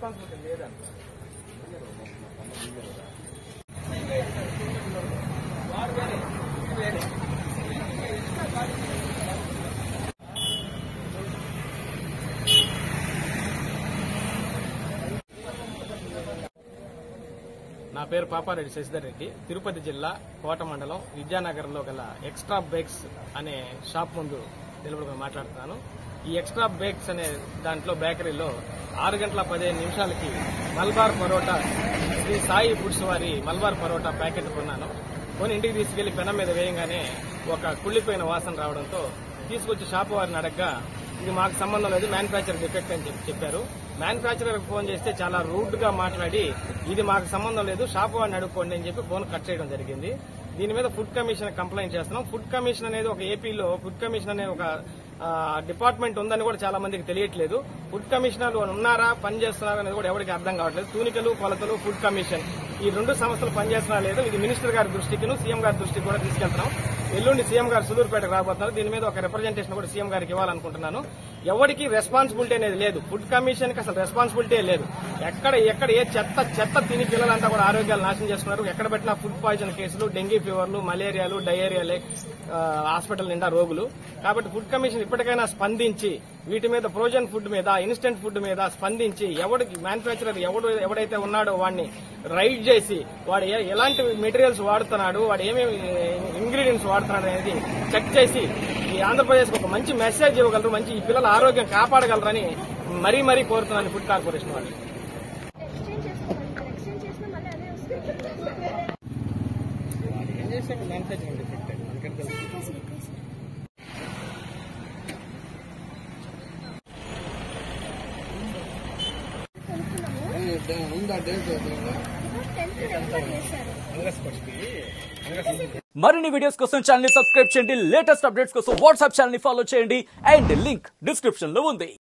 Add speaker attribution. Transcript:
Speaker 1: Responsibility లేదంట వాడు వేరే, ఇది వేరే. నా పేరు పాపారెడ్డి శశిధర్ రెడ్డి తిరుపతి జిల్లా కోట మండలం విద్యానగర్లో గల ఎక్స్ట్రా బేక్స్ అనే షాప్ ముందు నిలబడుకుని మాట్లాడుతున్నాను ఈ ఎక్స్ట్రా బేక్స్ అనే దాంట్లో బేకరీలో ఆరు గంటల పదిహేను నిమిషాలకి మల్బార్ పరోటా శ్రీ సాయి ఫుడ్స్ వారి మల్బార్ పరోటా ప్యాకెట్ కొన్నాను కొని ఇంటికి తీసుకెళ్లి పెనం మీద వేయంగానే ఒక కుళ్ళిపోయిన వాసన రావడంతో తీసుకొచ్చి షాపు వారిని అడగ్గా ఇది మాకు సంబంధం లేదు మ్యానుఫ్యాక్చర్ డిఫెక్ట్ అని చెప్పి చెప్పారు మ్యానుఫ్యాక్చరర్ ఫోన్ చేస్తే చాలా రూడ్ గా మాట్లాడి ఇది మాకు సంబంధం లేదు షాప్ వాడిని అడుక్కోండి అని చెప్పి ఫోన్ కట్ చేయడం జరిగింది దీని మీద ఫుడ్ కమిషన్ కంప్లైంట్ చేస్తున్నాం ఫుడ్ కమిషన్ అనేది ఒక ఏపీలో ఫుడ్ కమిషన్ అనే ఒక ఆ, డిపార్ట్మెంట్ ఉందని కూడా చాలా మందికి తెలియట్లేదు ఫుడ్ కమిషనర్లు ఉన్నారా పని చేస్తున్నారా అనేది కూడా ఎవరికి అర్థం కావట్లేదు తూనికలు కొలతలు ఫుడ్ కమిషన్ ఈ రెండు సంస్థలు పనిచేస్తున్నా లేదు ఇది మినిస్టర్ గారి దృష్టికి సీఎం గారి దృష్టికి కూడా తీసుకెళ్తున్నాం ఎల్లుండి సీఎం గారు సుదూరుపేటకు రాబోతున్నారు దీని మీద ఒక రిప్రజెంటేషన్ కూడా సీఎం గారికి ఇవ్వాలనుకుంటున్నాను ఎవరికి రెస్పాన్సిబిలిటీ అనేది లేదు ఫుడ్ కమిషన్ కి అసలు రెస్పాన్సిబిలిటీ లేదు ఎక్కడ ఎక్కడ ఏ చెత్త చెత్త తిని పిల్లలంతా కూడా ఆరోగ్యాలు నాశనం చేస్తున్నారు ఎక్కడ పెట్టినా ఫుడ్ పాయిజన్ కేసులు డెంగీ ఫీవర్లు మలేరియాలు డయేరియాలే ఆ, హాస్పిటల్ నిండా రోగులు కాబట్టి ఫుడ్ కమిషన్ ఇప్పటికైనా స్పందించి వీటి మీద ఫ్రోజన్ ఫుడ్ మీద ఇన్స్టెంట్ ఫుడ్ మీద స్పందించి ఎవడికి మ్యానుఫ్యాక్చరర్ ఎవడు ఎవడైతే ఉన్నాడో వాడిని రైడ్ చేసి వాడు ఏ- ఎలాంటి మెటీరియల్స్ వాడుతున్నాడు వాడు ఏమేమి ఇంగ్రీడియంట్స్ వాడుతున్నాడు అనేది చెక్ చేసి ఈ ఆంధ్రప్రదేశ్ ఒక మంచి మెసేజ్ ఇవ్వగలరు మంచి ఈ పిల్లల ఆరోగ్యం కాపాడగలరని మరీ మరీ కోరుతున్నాను ఫుడ్ కార్పొరేషన్ వాళ్ళు
Speaker 2: ఎక్స్చేంజ్ చేసుకోవాలి ఇక్కడ ఎక్స్చేంజ్ చేసినా మళ్ళీ అదే వస్తుంది
Speaker 1: ఏం చేస్తే మ్యానుఫ్యాక్చరింగ్ డిఫెక్ట్
Speaker 2: కొనుక్కున్నాము
Speaker 3: ఉందా డేట్
Speaker 2: టెన్త్ రెగ్యులర్ చేశారు
Speaker 4: మరిన్ని వీడియోస్ కోసం ఛానల్ ని సబ్స్క్రైబ్ చేయండి లేటెస్ట్ అప్డేట్స్ కోసం వాట్సాప్ ఛానల్ ని ఫాలో చేయండి అండ్ లింక్ డిస్క్రిప్షన్ లో ఉంది